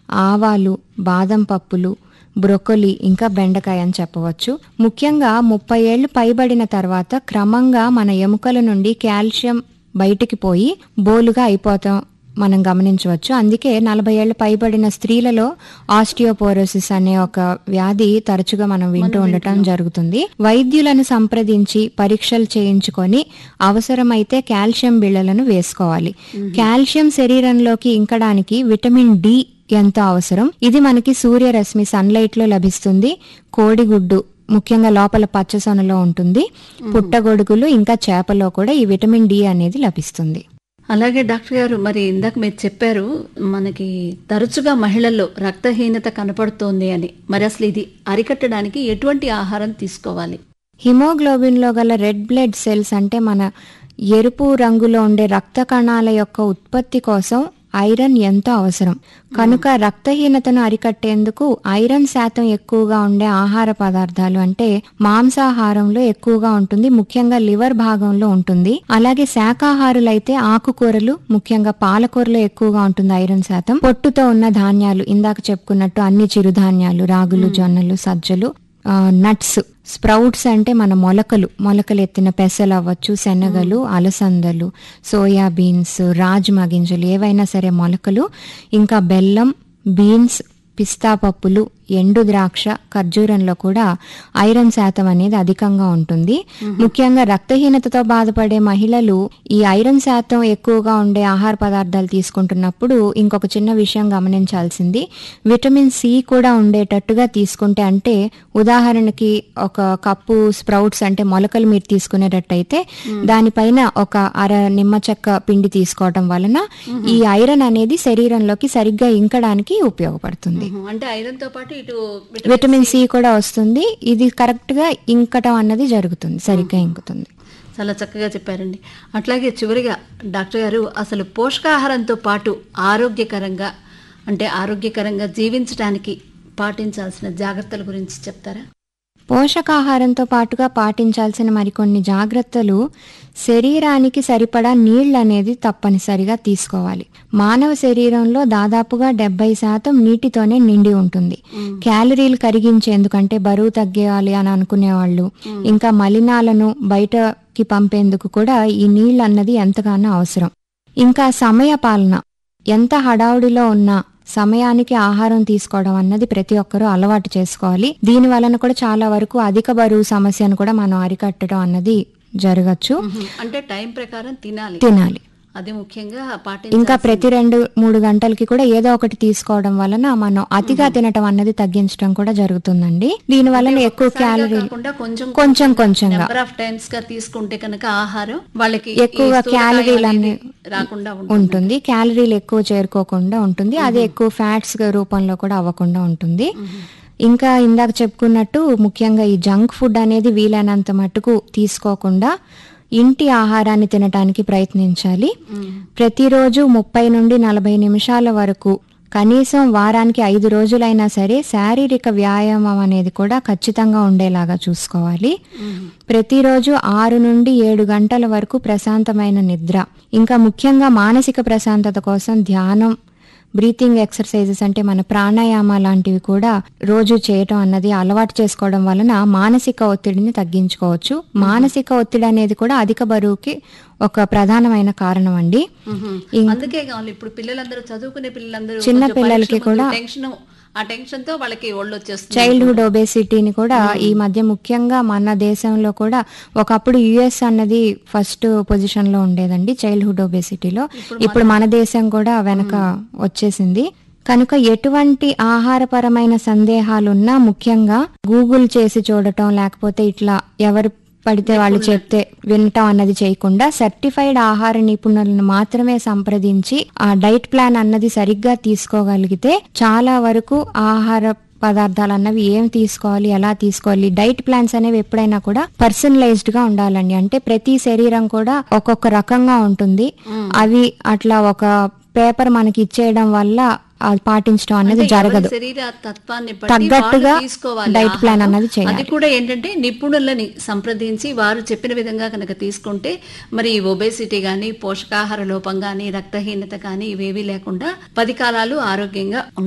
ఆవాలు బాదం పప్పులు బ్రొకొలి ఇంకా బెండకాయ అని చెప్పవచ్చు ముఖ్యంగా ముప్పై ఏళ్లు పైబడిన తర్వాత క్రమంగా మన ఎముకల నుండి కాల్షియం బయటికి పోయి బోలుగా అయిపోతాం మనం గమనించవచ్చు అందుకే నలభై ఏళ్లు పైబడిన స్త్రీలలో ఆస్టియోపోరోసిస్ అనే ఒక వ్యాధి తరచుగా మనం వింటూ ఉండటం జరుగుతుంది వైద్యులను సంప్రదించి పరీక్షలు చేయించుకొని అవసరమైతే కాల్షియం బిళ్ళలను వేసుకోవాలి కాల్షియం శరీరంలోకి ఇంకడానికి విటమిన్ డి ఎంతో అవసరం ఇది మనకి సూర్యరశ్మి సన్లైట్ లో లభిస్తుంది కోడిగుడ్డు ముఖ్యంగా లోపల పచ్చసొనలో ఉంటుంది పుట్టగొడుగులు ఇంకా చేపలో కూడా ఈ విటమిన్ డి అనేది లభిస్తుంది అలాగే డాక్టర్ గారు మరి ఇందాక మీరు చెప్పారు మనకి తరచుగా మహిళల్లో రక్తహీనత కనపడుతోంది అని మరి అసలు ఇది అరికట్టడానికి ఎటువంటి ఆహారం తీసుకోవాలి హిమోగ్లోబిన్ లో గల రెడ్ బ్లడ్ సెల్స్ అంటే మన ఎరుపు రంగులో ఉండే రక్త కణాల యొక్క ఉత్పత్తి కోసం ఐరన్ ఎంతో అవసరం కనుక రక్తహీనతను అరికట్టేందుకు ఐరన్ శాతం ఎక్కువగా ఉండే ఆహార పదార్థాలు అంటే మాంసాహారంలో ఎక్కువగా ఉంటుంది ముఖ్యంగా లివర్ భాగంలో ఉంటుంది అలాగే శాకాహారులైతే ఆకుకూరలు ముఖ్యంగా పాలకూరలో ఎక్కువగా ఉంటుంది ఐరన్ శాతం పొట్టుతో ఉన్న ధాన్యాలు ఇందాక చెప్పుకున్నట్టు అన్ని చిరుధాన్యాలు రాగులు జొన్నలు సజ్జలు ఆ, నట్స్ స్ప్రౌట్స్ అంటే మన మొలకలు మొలకలు ఎత్తిన పెసలు అవ్వచ్చు శనగలు అలసందలు సోయా బీన్స్ రాజ్మా గింజలు ఏవైనా సరే మొలకలు ఇంకా బెల్లం బీన్స్ పిస్తా పప్పులు ఎండు ద్రాక్ష ఖర్జూరంలో కూడా ఐరన్ శాతం అనేది అధికంగా ఉంటుంది ముఖ్యంగా రక్తహీనతతో బాధపడే మహిళలు ఈ ఐరన్ శాతం ఎక్కువగా ఉండే ఆహార పదార్థాలు తీసుకుంటున్నప్పుడు ఇంకొక చిన్న విషయం గమనించాల్సింది విటమిన్ సి కూడా ఉండేటట్టుగా తీసుకుంటే అంటే ఉదాహరణకి ఒక కప్పు స్ప్రౌట్స్ అంటే మొలకలు మీరు తీసుకునేటట్టయితే దానిపైన ఒక అర నిమ్మ చెక్క పిండి తీసుకోవటం వలన ఈ ఐరన్ అనేది శరీరంలోకి సరిగ్గా ఇంకడానికి ఉపయోగపడుతుంది అంటే ఐరన్ తో పాటు ఇటు విటమిన్ సి కూడా వస్తుంది ఇది కరెక్ట్ గా ఇంకటం అన్నది జరుగుతుంది సరిగ్గా ఇంకుతుంది చాలా చక్కగా చెప్పారండి అట్లాగే చివరిగా డాక్టర్ గారు అసలు పోషకాహారంతో పాటు ఆరోగ్యకరంగా అంటే ఆరోగ్యకరంగా జీవించడానికి పాటించాల్సిన జాగ్రత్తల గురించి చెప్తారా పోషకాహారంతో పాటుగా పాటించాల్సిన మరికొన్ని జాగ్రత్తలు శరీరానికి సరిపడా నీళ్ళు అనేది తప్పనిసరిగా తీసుకోవాలి మానవ శరీరంలో దాదాపుగా డెబ్బై శాతం నీటితోనే నిండి ఉంటుంది క్యాలరీలు కరిగించేందుకంటే బరువు తగ్గేయాలి అని అనుకునే వాళ్ళు ఇంకా మలినాలను బయటకి పంపేందుకు కూడా ఈ నీళ్ళు అన్నది ఎంతగానో అవసరం ఇంకా సమయ పాలన ఎంత హడావుడిలో ఉన్నా సమయానికి ఆహారం తీసుకోవడం అన్నది ప్రతి ఒక్కరూ అలవాటు చేసుకోవాలి దీని వలన కూడా చాలా వరకు అధిక బరువు సమస్యను కూడా మనం అరికట్టడం అన్నది జరగచ్చు అంటే టైం ప్రకారం తినాలి తినాలి అది ముఖ్యంగా ఇంకా పాటించాల్సిన ప్రతి రెండు మూడు గంటలకి కూడా ఏదో ఒకటి తీసుకోవడం వలన మనం అతిగా తినటం అన్నది తగ్గించడం కూడా జరుగుతుందండి దీని వలన ఎక్కువ క్యాలరీలు కాకుండా కొంచెం కొంచెం కొంచెంగా నెంబర్ ఆఫ్ టైమ్స్ గా తీసుకుంటే కనుక ఆహారం వాళ్ళకి ఎక్కువగా ఈ స్థూలకాయం క్యాలరీలు అనేది అన్ని రాకుండా ఉంటుంది ఉంటుంది క్యాలరీలు ఎక్కువ చేరుకోకుండా ఉంటుంది అది ఎక్కువ ఫ్యాట్స్ రూపంలో కూడా అవ్వకుండా ఉంటుంది ఇంకా ఇందాక చెప్పుకున్నట్టు ముఖ్యంగా ఈ జంక్ ఫుడ్ అనేది వీలైనంత మటుకు తీసుకోకుండా ఇంటి ఆహారాన్ని తినటానికి ప్రయత్నించాలి ప్రతిరోజు ముప్పై నుండి నలభై నిమిషాల వరకు కనీసం వారానికి ఐదు రోజులైనా సరే శారీరక వ్యాయామం అనేది కూడా ఖచ్చితంగా ఉండేలాగా చూసుకోవాలి ప్రతిరోజు ఆరు నుండి ఏడు గంటల వరకు ప్రశాంతమైన నిద్ర ఇంకా ముఖ్యంగా మానసిక ప్రశాంతత కోసం ధ్యానం బ్రీతింగ్ ఎక్సర్సైజెస్ అంటే మన ప్రాణాయామ లాంటివి కూడా రోజు చేయటం అన్నది అలవాటు చేసుకోవడం వలన మానసిక ఒత్తిడిని తగ్గించుకోవచ్చు మానసిక ఒత్తిడి అనేది కూడా అధిక బరువుకి ఒక ప్రధానమైన కారణం అండి అందుకే కావాలి ఇప్పుడు పిల్లలందరూ చదువుకునే పిల్లలందరూ చిన్న కొంచెం పిల్లలకి పరీక్షల కూడా ముందు టెన్షన్ ఆ టెన్షన్ తో వాళ్ళకి ఒళ్ళు వచ్చేస్తుంది చైల్డ్హుడ్ ఒబేసిటీని కూడా ఈ మధ్య ముఖ్యంగా మన దేశంలో కూడా ఒకప్పుడు యుఎస్ అన్నది ఫస్ట్ పొజిషన్ లో ఉండేదండి చైల్డ్హుడ్ ఒబేసిటీలో ఇప్పుడు మన దేశం కూడా వెనక వచ్చేసింది కనుక ఎటువంటి ఆహారపరమైన సందేహాలున్నా ముఖ్యంగా గూగుల్ చేసి చూడటం లేకపోతే ఇట్లా ఎవరు పడితే వాళ్ళు చెప్తే వినటం అన్నది చేయకుండా సర్టిఫైడ్ ఆహార నిపుణులను మాత్రమే సంప్రదించి ఆ డైట్ ప్లాన్ అన్నది సరిగ్గా తీసుకోగలిగితే చాలా వరకు ఆహార పదార్థాలు అన్నవి ఏం తీసుకోవాలి ఎలా తీసుకోవాలి డైట్ ప్లాన్స్ అనేవి ఎప్పుడైనా కూడా పర్సనలైజ్డ్ గా ఉండాలండి అంటే ప్రతి శరీరం కూడా ఒక్కొక్క రకంగా ఉంటుంది అవి అట్లా ఒక పేపర్ మనకి ఇచ్చేయడం వల్ల అది పాటించడం అనేది జరగదు ఎవరి శరీర తత్వాన్ని బట్టి తగ్గట్టుగా వాళ్ళు తీసుకోవాలి డైట్ ప్లాన్ ఆహారం. అన్నది చేయాలి. అది కూడా ఏంటంటే నిపుణులని సంప్రదించి వారు చెప్పిన విధంగా కనుక తీసుకుంటే మరి ఒబేసిటీ గాని పోషకాహార లోపం గాని రక్తహీనత గాని ఇవేవి లేకుండా పది కాలాలు ఆరోగ్యంగా